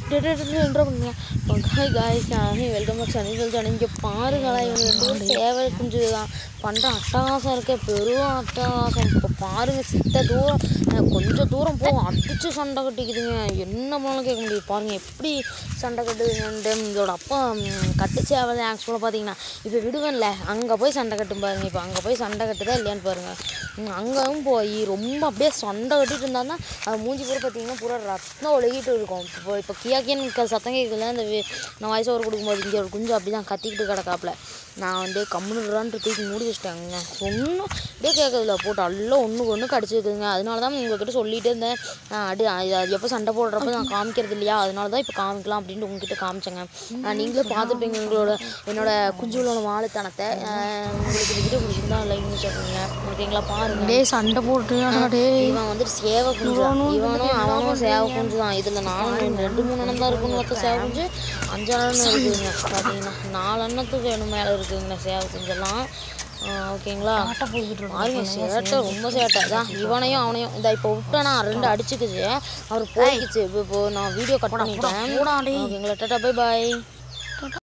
என்ற பண்ணுங்க hi guys welcome back சனி சொல்லிட்டு இங்கே பாருங்களா இவங்க ரெண்டு பேரும் சேவை குஞ்சு தான் பண்ணுற அட்டகாசம் இருக்க பெரும் அட்டகாசம் இப்போ பாருங்க சித்த தூரம் அஹ் கொஞ்சம் தூரம் போகும் அடிச்சு சண்டை கட்டிக்குதுங்க என்ன பண்ணாலும் கேட்க முடியும் பாருங்க எப்படி சண்டை கட்டுதுங்கன்ட்டு இதோட அப்பா ம், கட்டு சேவை ஆக்சுவலாக பார்த்தீங்கன்னா இப்போ விடுவேன்ல அங்கே போய் சண்டை கட்டும் பாருங்க இப்போ அங்கே போய் சண்டை கட்டுதா இல்லையான்னு பாருங்க ம், அங்கேயும் போய் ரொம்ப அப்படியே சண்டை கட்டிட்டு இருந்தாருன்னா அது மூஞ்சி பூரா பார்த்தீங்கன்னா பூரா ரத்தம் ஒழுகிட்டு இருக்கும் இப்போ இப்போ கியா கியான்னு க- சத்தம் கேட்கல இந்த வி- நான் வாய்ஸ் ஓவர் கொடுக்கும்போது இங்கே ஒரு குஞ்சு அப்படி தான் கத்திக்கிட்டு கிடக்காப்புல நான் வந்து கம்முனுறான்ட்டு தூக்கி மூடி வச்சிட்டாங்க ஒன்றும் இதே கேட்கறதில்ல போட்டு எல்லாம் ஒன்றுக்கு ஒன்று கடிச்சிருக்குதுங்க அதனால தான் உங்ககிட்ட சொல்லிகிட்டே இருந்தேன் ஆஹ் அடி அது அது எப்போ சண்டை போடுறப்ப நான் காமிக்கிறது இல்லையா அதனால தான் இப்போ காமிக்கலாம் அப்படின்ட்டு உங்ககிட்ட காமிச்சேங்க ஆஹ் நீங்களே பார்த்துருப்பீங்க உங்களோட என்னோட குஞ்சுகளோட வாழைத்தனத்தை ஆஹ் உங்களுக்கு இந்த வீடியோ பிடிச்சிருந்தா லைக் சொல்லுங்க ஓகேங்களா பாருங்க டேய் சண்டை போட்டுறியாடா டேய் இவன் வந்துட்டு சேவை குஞ்சு தான். இவனும் அவனும் சேவை குஞ்சு தான் இதில் நாலு ரெண்டு மூணு அண்ணன் தான் இருக்குன்னு பார்த்தா சேவை குஞ்சு அஞ்சு அண்ணன் இருக்குதுங்க பார்த்தீங்கன்னா நாலு அண்ணத்துக்கு வேணும் மேலே இருக்குதுங்க சேவை குஞ்செல்லாம் ஆ, ஓகேங்களா பாருங்க சேட்டை ரொம்ப சேட்டை தான் இவனையும் அவனையும் இந்த இப்போ விட்டானா ரெண்டு அடிச்சுக்குச்சு அவர் போயிடுச்சு இப்போ இப்போ நான் வீடியோ கட் பண்ணிட்டேன் ஓகேங்களா டாட்டா பை பாய்